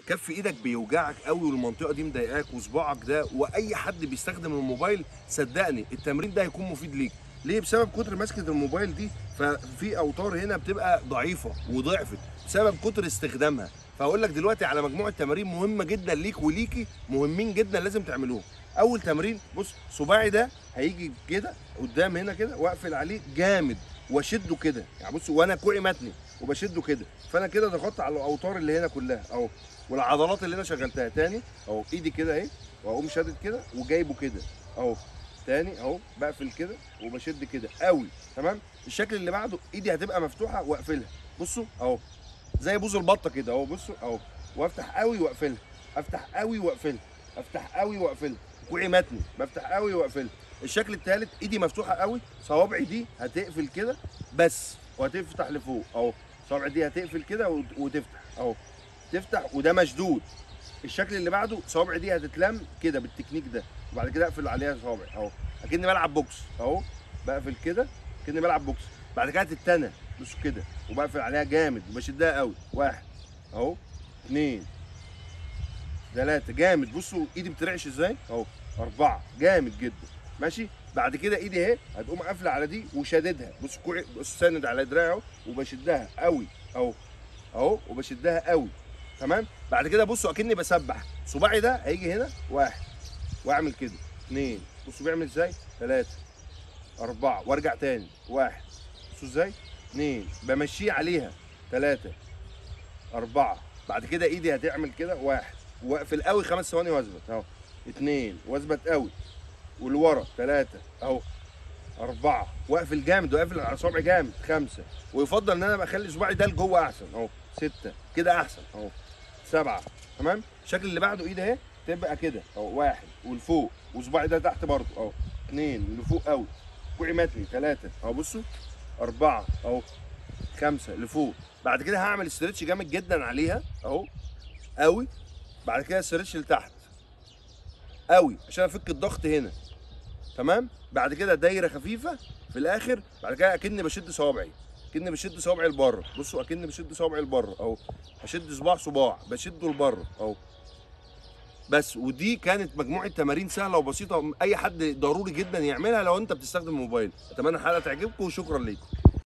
كف ايدك بيوجعك قوي والمنطقه دي مضايقاك وصباعك ده واي حد بيستخدم الموبايل صدقني التمرين ده هيكون مفيد ليك ليه بسبب كتر مسكه الموبايل دي ففي اوتار هنا بتبقى ضعيفه وضعفت بسبب كتر استخدامها فهقول لك دلوقتي على مجموعه تمارين مهمه جدا ليك وليكي مهمين جدا لازم تعملوهم اول تمرين بص صباعي ده هيجي كده قدام هنا كده واقفل عليه جامد واشده كده يعني بص وانا كوعي متني وبشده كده فانا كده ضغطت على الاوتار اللي هنا كلها اهو والعضلات اللي انا شغلتها تاني اهو ايدي كده اهي واقوم شادد كده وجايبه كده اهو تاني اهو بقفل كده وبشد كده قوي تمام الشكل اللي بعده ايدي هتبقى مفتوحه واقفلها بصوا اهو زي بوز البطه كده اهو بصوا اهو وافتح قوي واقفلها افتح قوي واقفلها افتح قوي واقفلها كوعي متني بفتح قوي واقفلها الشكل الثالث ايدي مفتوحه قوي صوابعي دي هتقفل كده بس وهتفتح لفوق اهو صوابعي دي هتقفل كده وت- وتفتح اهو تفتح وده مشدود الشكل اللي بعده صوابعي دي هتتلم كده بالتكنيك ده وبعد كده اقفل عليها صوابعي اهو اكني بلعب بوكس اهو بقفل كده اكني بلعب بوكس بعد كده تتنى بصوا كده وبقفل عليها جامد وبشدها قوي واحد اهو اثنين ثلاثة جامد بصوا ايدي بترعش ازاي اهو أربعة جامد جدا ماشي بعد كده ايدي اهي هتقوم قافلة على دي وشاددها بص كوعي بص ساند على دراعي اهو وبشدها قوي اهو اهو وبشدها قوي تمام بعد كده بصوا اكني بسبح صباعي ده هيجي هنا واحد واعمل كده اثنين بصوا بيعمل ازاي ثلاثة أربعة وارجع تاني واحد بصوا ازاي اثنين بمشيه عليها ثلاثة أربعة بعد كده ايدي هتعمل كده واحد واقفل قوي خمس ثواني واثبت اهو اثنين واثبت قوي ولورا ثلاثة اهو أربعة واقفل جامد واقفل على صبعي جامد خمسة ويفضل إن أنا بخلي صباعي ده لجوه أحسن أهو ستة كده أحسن أهو سبعة تمام الشكل اللي بعده إيدي أهي تبقى كده أهو واحد ولفوق وصباعي ده تحت برضه أهو اثنين لفوق قوي كوعي متني ثلاثة أهو بصوا أربعة أهو خمسة لفوق بعد كده هعمل استرتش جامد جدا عليها أهو قوي بعد كده استرتش لتحت قوي عشان افك الضغط هنا تمام بعد كده دايره خفيفه في الاخر بعد كده اكني بشد صوابعي اكني بشد صوابعي لبره بصوا اكني بشد صوابعي لبره اهو هشد صباع صباع بشده لبره اهو بس ودي كانت مجموعه تمارين سهله وبسيطه اي حد ضروري جدا يعملها لو انت بتستخدم موبايل اتمنى الحلقه تعجبكم وشكرا ليكم